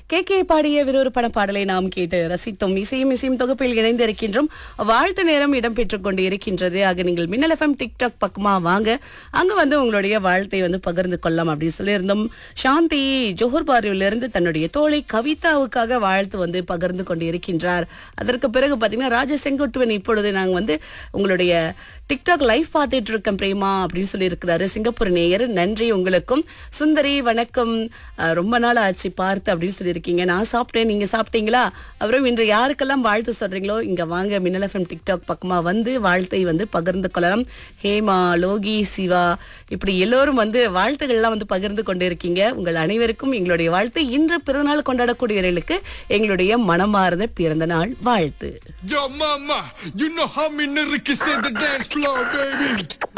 K K பாடிய விறுவிறுப்பான பாடலை நாம் கேட்டு ரசித்தோம் இசையும் இசையும் தொகுப்பில் இணைந்து இருக்கின்றோம் வாழ்த்து நேரம் இடம்பெற்றுக் கொண்டு இருக்கின்றது ஆக நீங்கள் மின்னல் எஃப்எம் டிக்டாக் பக்கமா வாங்க அங்க வந்து உங்களுடைய வாழ்த்தை வந்து பகிர்ந்து கொள்ளலாம் அப்படின்னு சொல்லியிருந்தோம் சாந்தி ஜோஹர் பாரியிலிருந்து தன்னுடைய தோழி கவிதாவுக்காக வாழ்த்து வந்து பகிர்ந்து கொண்டு இருக்கின்றார் அதற்கு பிறகு பாத்தீங்கன்னா ராஜ செங்கோட்டுவன் இப்பொழுது நாங்க வந்து உங்களுடைய டிக்டாக் லைவ் பார்த்துட்டு இருக்கேன் பிரேமா அப்படின்னு சொல்லி இருக்கிறாரு சிங்கப்பூர் நேயர் நன்றி உங்களுக்கும் சுந்தரி வணக்கம் அஹ், ரொம்ப நாள் ஆச்சு பார்த்து அப்படின்னு சொல்லியிருக்கீங்க நான் சாப்பிட்டேன் நீங்க சாப்பிட்டீங்களா அப்புறம் இன்று யாருக்கெல்லாம் வாழ்த்து சொல்றீங்களோ இங்க வாங்க மின்னல் எஃப்எம் டிக்டாக் பக்கமா வந்து வாழ்த்தை வந்து பகிர்ந்து கொள்ளலாம் ஹேமா லோகி சிவா இப்படி எல்லோரும் வந்து வாழ்த்துக்கள்லாம் வந்து பகிர்ந்து கொண்டு இருக்கீங்க உங்கள் அனைவருக்கும் எங்களுடைய வாழ்த்து இன்று பிறந்தநாள் கொண்டாடக்கூடியவர்களுக்கு எங்களுடைய மனமார்ந்த பிறந்த நாள் வாழ்த்து Yo, mama, you know how me nigga can set the dance floor, baby.